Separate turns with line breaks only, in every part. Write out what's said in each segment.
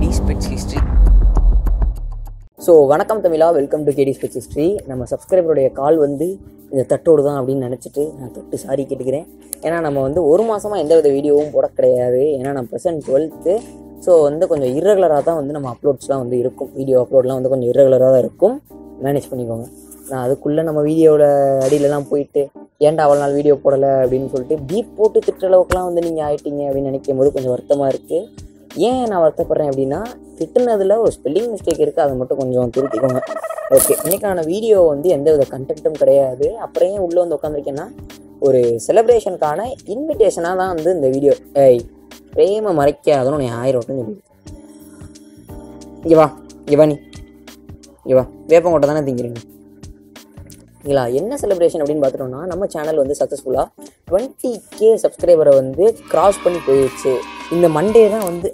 கேடி ஸ்பெட்ஸ் history so வணக்கம் தமிழா வெல்கம் டு கேடி ஸ்பெட்ஸ் ஹிஸ்ட்ரி நம்ம சப்ஸ்கிரைபருடைய கால் வந்து இந்த தட்டோடு தான் அப்படின்னு நினச்சிட்டு நான் தொட்டு சாரி கேட்டுக்கிறேன் ஏன்னா நம்ம வந்து ஒரு மாதமாக எந்த வித வீடியோவும் போட கிடையாது ஏன்னா நான் ப்ரெசன்ட் டுவெல்த்து ஸோ வந்து கொஞ்சம் இரகுலராக தான் வந்து நம்ம அப்லோட்ஸ்லாம் வந்து இருக்கும் வீடியோ அப்லோட்லாம் வந்து கொஞ்சம் இரகுலராக தான் இருக்கும் மேனேஜ் பண்ணிக்கோங்க நான் அதுக்குள்ளே நம்ம வீடியோவில் அடியிலலாம் போயிட்டு ஏன்டா அவ்வளோ நாள் வீடியோ போடலை அப்படின்னு சொல்லிட்டு பீப் போட்டு திட்டுற அளவுக்குலாம் வந்து நீங்கள் ஆயிட்டீங்க அப்படின்னு நினைக்கும் போது கொஞ்சம் வருத்தமாக இருக்குது ஏன் நான் வருத்தப்படுறேன் அப்படின்னா திட்டுனதில் ஒரு ஸ்பெல்லிங் மிஸ்டேக் இருக்குது அதை மட்டும் கொஞ்சம் திருத்திக்கோங்க ஓகே இன்னைக்கான வீடியோ வந்து எந்த வித கண்டென்ட்டும் கிடையாது அப்புறம் ஏன் உள்ளே வந்து உட்காந்துருக்கேன்னா ஒரு செலிப்ரேஷனுக்கான இன்விடேஷனாக தான் வந்து இந்த வீடியோ ஏய் பிரேம மறைக்காதுன்னு நீ ஆயிரம் வட்டம் சொல்லி இங்கே வா இங்கே வா நீ இங்கே வா வேப்பங்கொட்டை தானே திங்கிறீங்க சரிங்களா என்ன செலிப்ரேஷன் அப்படின்னு பார்த்துட்டோம்னா நம்ம சேனல் வந்து சக்ஸஸ்ஃபுல்லாக டுவெண்ட்டி கே சப்ஸ்கிரைபரை வந்து கிராஸ் பண்ணி போயிடுச்சு இந்த மண்டே தான் வந்து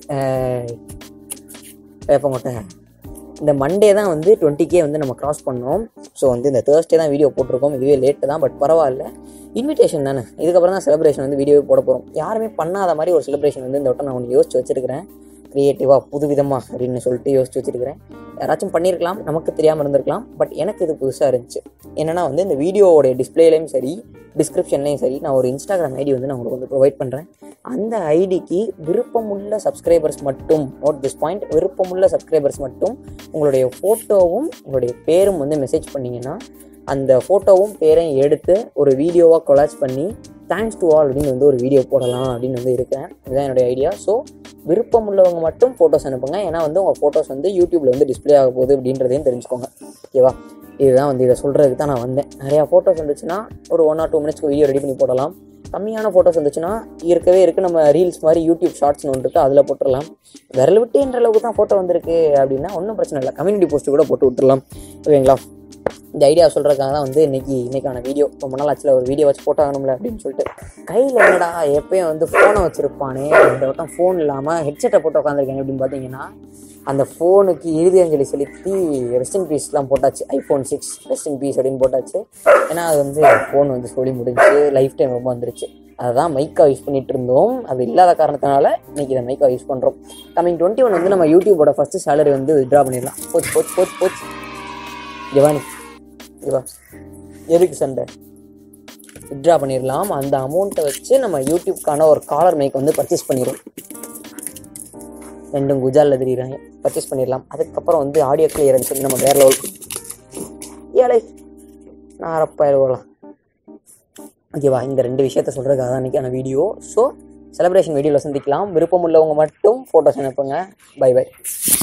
வேப்பங்கொட்டை இந்த மண்டே தான் வந்து டுவெண்ட்டி கே வந்து நம்ம கிராஸ் பண்ணோம் ஸோ வந்து இந்த தேர்ஸ்டே தான் வீடியோ போட்டிருக்கோம் இதுவே லேட்டு தான் பட் பரவாயில்ல இன்விடேஷன் தானே இதுக்கப்புறம் தான் செலிப்ரேஷன் வந்து வீடியோவே போட போகிறோம் யாருமே பண்ணாத மாதிரி ஒரு செலிப்ரேஷன் வந்து இந்த வட்டம் நான் ஒன்று யோசிச்சு வச்சிருக்கிறேன் க்ரியேட்டிவாக புது விதமாக அப்படின்னு சொல்லிட்டு யோசிச்சு வச்சிருக்கிறேன் யாராச்சும் பண்ணியிருக்கலாம் நமக்கு தெரியாமல் இருந்திருக்கலாம் பட் எனக்கு இது புதுசாக இருந்துச்சு என்னென்னா வந்து இந்த வீடியோவோட டிஸ்பிளேலையும் சரி டிஸ்கிரிப்ஷன்லையும் சரி நான் ஒரு இன்ஸ்டாகிராம் ஐடி வந்து நான் உங்களுக்கு வந்து ப்ரொவைட் பண்ணுறேன் அந்த ஐடிக்கு விருப்பமுள்ள சப்ஸ்கிரைபர்ஸ் மட்டும் நோட் திஸ் பாயிண்ட் விருப்பமுள்ள சப்ஸ்கிரைபர்ஸ் மட்டும் உங்களுடைய ஃபோட்டோவும் உங்களுடைய பேரும் வந்து மெசேஜ் பண்ணிங்கன்னா அந்த ஃபோட்டோவும் பேரையும் எடுத்து ஒரு வீடியோவாக கொலாஜ் பண்ணி தேங்க்ஸ் டு ஆல் அப்படின்னு வந்து ஒரு வீடியோ போடலாம் அப்படின்னு வந்து இருக்கேன் இதுதான் என்னுடைய ஐடியா ஸோ விருப்பம் உள்ளவங்க மட்டும் ஃபோட்டோஸ் அனுப்புங்க ஏன்னா வந்து உங்கள் ஃபோட்டோஸ் வந்து யூடியூப்பில் வந்து டிஸ்ப்ளே ஆக போகுது அப்படின்றதையும் தெரிஞ்சுக்கோங்க ஓகேவா இதுதான் வந்து இதை சொல்கிறதுக்கு தான் நான் வந்தேன் நிறையா ஃபோட்டோஸ் வந்துச்சுன்னா ஒரு ஒன் ஆர் டூ மினிட்ஸ்க்கு வீடியோ ரெடி பண்ணி போடலாம் கம்மியான ஃபோட்டோஸ் வந்துச்சுன்னா இருக்கவே இருக்குது நம்ம ரீல்ஸ் மாதிரி யூடியூப் ஷார்ட்ஸ்னு ஒன்று இருக்குது அதில் போட்டுடலாம் விரல் விட்டுன்ற அளவுக்கு தான் ஃபோட்டோ வந்திருக்கு அப்படின்னா ஒன்றும் பிரச்சனை இல்லை கம்யூனிட்டி போஸ்ட்டு கூட போட்டு விட்டுடலாம் ஓகேங்களா இந்த ஐடியா சொல்கிறதுக்காக தான் வந்து இன்னைக்கு இன்னைக்கான வீடியோ ரொம்ப நாள் ஆச்சுல ஒரு வீடியோ வச்சு போட்டாகணும்ல அப்படின்னு சொல்லிட்டு கையில் என்னடா எப்பயும் வந்து ஃபோனை வச்சுருப்பானே இந்த வட்டம் ஃபோன் இல்லாமல் ஹெட்செட்டை போட்டு உட்காந்துருக்கேன் அப்படின்னு பார்த்தீங்கன்னா அந்த ஃபோனுக்கு இறுதி அஞ்சலி செலுத்தி ரெஸ்ட் இன் பீஸ்லாம் போட்டாச்சு iPhone six rest in peace அப்படின்னு போட்டாச்சு ஏன்னா அது வந்து ஃபோன் வந்து சொல்லி முடிஞ்சு லைஃப் டைம் ரொம்ப வந்துருச்சு அதுதான் மைக்கா யூஸ் பண்ணிட்டு இருந்தோம் அது இல்லாத காரணத்தினால இன்னைக்கு இதை மைக்கா யூஸ் பண்ணுறோம் கம்மிங் டுவெண்ட்டி ஒன் வந்து நம்ம யூடியூபோட ஃபஸ்ட்டு சேலரி வந்து வித்ட்ரா பண்ணிடலாம் போச்சு போச்சு போச்சு போச்சு ஜவானி இவா எதுக்கு சண்டை வித்ட்ரா பண்ணிடலாம் அந்த அமௌண்ட்டை வச்சு நம்ம யூடியூப்க்கான ஒரு காலர் மைக் வந்து பர்ச்சேஸ் பண்ணிடுவோம் ரெண்டும் குஜாலில் தெரியுறாங்க பர்ச்சேஸ் பண்ணிடலாம் அதுக்கப்புறம் வந்து ஆடியோ கிளியரன்ஸ் வந்து நம்ம வேற லெவலுக்கு ஏழை நான் அரப்பாயிரம் ஓகேவா இந்த ரெண்டு விஷயத்த சொல்கிறதுக்காக தான் இன்றைக்கான வீடியோ ஸோ செலிப்ரேஷன் வீடியோவில் சந்திக்கலாம் விருப்பம் உள்ளவங்க மட்டும் ஃபோட்டோஸ் அனுப்புங்க பை பை